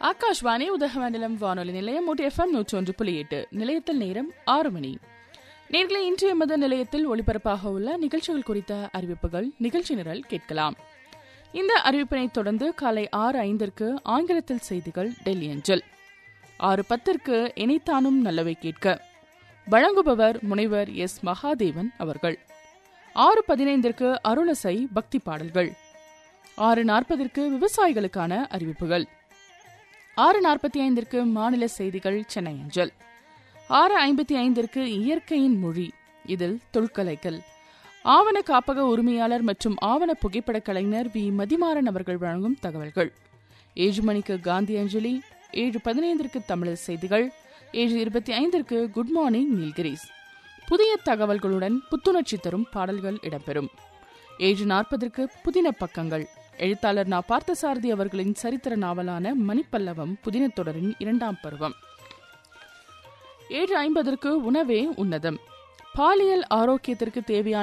ஆகாஷ்வாணி உதகமண்டலம் வானொலி நிலையம் ஊட்டி எஃப்எம் நூற்றி ஒன்று புள்ளி எட்டு நிலையத்தில் நேரம் ஆறு மணி நேர்களை இன்றைய மத நிலையத்தில் ஒளிபரப்பாக உள்ள நிகழ்ச்சிகள் குறித்த அறிவிப்புகள் நிகழ்ச்சி நிரல் கேட்கலாம் இந்த அறிவிப்பினை தொடர்ந்து காலை ஆறு ஐந்திற்கு ஆங்கிலத்தில் செய்திகள் டெல்லி அஞ்சல் ஆறு பத்திற்கு இணைத்தானும் நல்லவை கேட்க வழங்குபவர் முனைவர் எஸ் மகாதேவன் அவர்கள் ஆறு பதினைந்திற்கு அருளசை பக்தி பாடல்கள் ஆறு நாற்பதற்கு விவசாயிகளுக்கான அறிவிப்புகள் ஆறு நாற்பத்தி ஐந்திற்கு மாநில செய்திகள் சென்னை அஞ்சல் ஆறு ஐம்பத்தி ஐந்திற்கு இயற்கையின் மொழி இதில் தொல்கலைகள் ஆவண காப்பக உரிமையாளர் மற்றும் ஆவண புகைப்பட கலைஞர் வி மதிமாறன் அவர்கள் வழங்கும் தகவல்கள் ஏழு மணிக்கு காந்தி அஞ்சலி ஏழு பதினைந்திற்கு தமிழர் செய்திகள் ஏழு இருபத்தி ஐந்திற்கு குட் மார்னிங் நீல்கிரிஸ் புதிய தகவல்களுடன் புத்துணர்ச்சி தரும் பாடல்கள் இடம்பெறும் ஏழு நாற்பதற்கு புதின பக்கங்கள் எழுத்தாளர் நா பார்த்தசாரதி அவர்களின் சரித்திர நாவலான மணிப்பல்லவம் புதின தொடரின் இரண்டாம் பருவம் ஏழு ஐம்பதற்கு உணவே உன்னதம் பாலியல் ஆரோக்கியத்திற்கு தேவையான